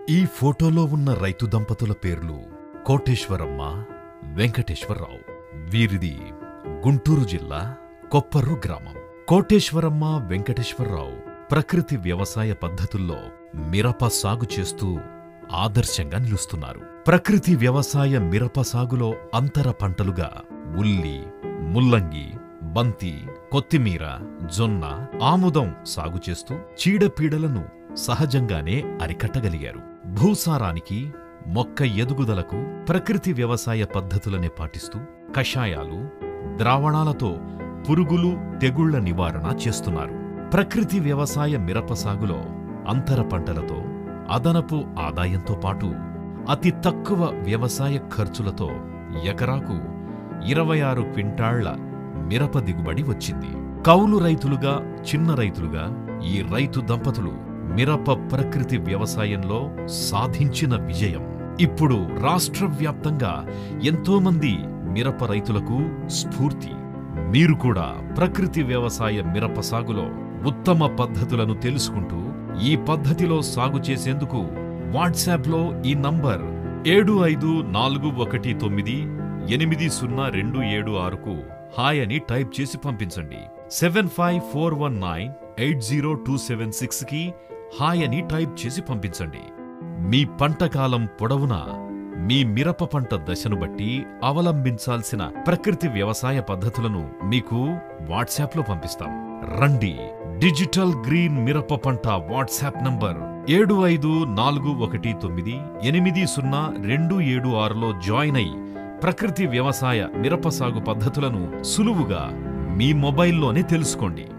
ఈ ఫోటోలో ఉన్న రైతు దంపతుల పేర్లు కోటేశ్వరమ్మ వెంకటేశ్వరరావు వీరిది గుంటూరు జిల్లా కొప్పర్రు గ్రామం కోటేశ్వరమ్మ వెంకటేశ్వరరావు ప్రకృతి వ్యవసాయ పద్ధతుల్లో మిరప సాగు చేస్తూ ఆదర్శంగా నిలుస్తున్నారు ప్రకృతి వ్యవసాయ మిరప సాగులో అంతర పంటలుగా ఉల్లి ముల్లంగి బంతి కొత్తిమీర జొన్న ఆముదం సాగు చేస్తూ చీడపీడలను సహజంగానే అరికట్టగలిగారు భూసారానికి మొక్క ఎదుగుదలకు ప్రకృతి వ్యవసాయ పద్ధతులనే పాటిస్తూ కషాయాలు ద్రావణాలతో పురుగులు తెగుళ్ల నివారణ చేస్తున్నారు ప్రకృతి వ్యవసాయ మిరప సాగులో అంతర పంటలతో అదనపు ఆదాయంతో పాటు అతి తక్కువ వ్యవసాయ ఖర్చులతో ఎకరాకు ఇరవై ఆరు క్వింటాళ్ల మిరప దిగుబడి వచ్చింది కౌలు రైతులుగా చిన్న రైతులుగా ఈ రైతు దంపతులు మిరప ప్రకృతి వ్యవసాయంలో సాధించిన విజయం ఇప్పుడు రాష్ట్ర వ్యాప్తంగా ఎంతోమంది మిరప రైతులకు స్ఫూర్తి మీరు కూడా ప్రకృతి వ్యవసాయ మిరప సాగులో ఉత్తమ పద్ధతులను తెలుసుకుంటూ ఈ పద్ధతిలో సాగు చేసేందుకు వాట్సాప్లో ఈ నంబర్ ఏడు ఐదు నాలుగు ఒకటి తొమ్మిది ఎనిమిది సున్నా రెండు ఏడు ఆరుకు హాయ్ అని టైప్ చేసి పంపించండి seven five four one nine eight zero two seven six కి హాయ్ అని టైప్ చేసి పంపించండి మీ పంట కాలం పొడవునా మీ మిరప పంట దశను బట్టి అవలంబించాల్సిన ప్రకృతి వ్యవసాయ పద్ధతులను మీకు వాట్సాప్లో పంపిస్తాం రండి డిజిటల్ గ్రీన్ మిరప పంట వాట్సాప్ నంబర్ ఏడు ఐదు నాలుగు ఒకటి తొమ్మిది ఎనిమిది సున్నా రెండు ఏడు ఆరులో జాయిన్ అయి ప్రకృతి వ్యవసాయ మిరప సాగు పద్ధతులను సులువుగా మీ మొబైల్లోనే తెలుసుకోండి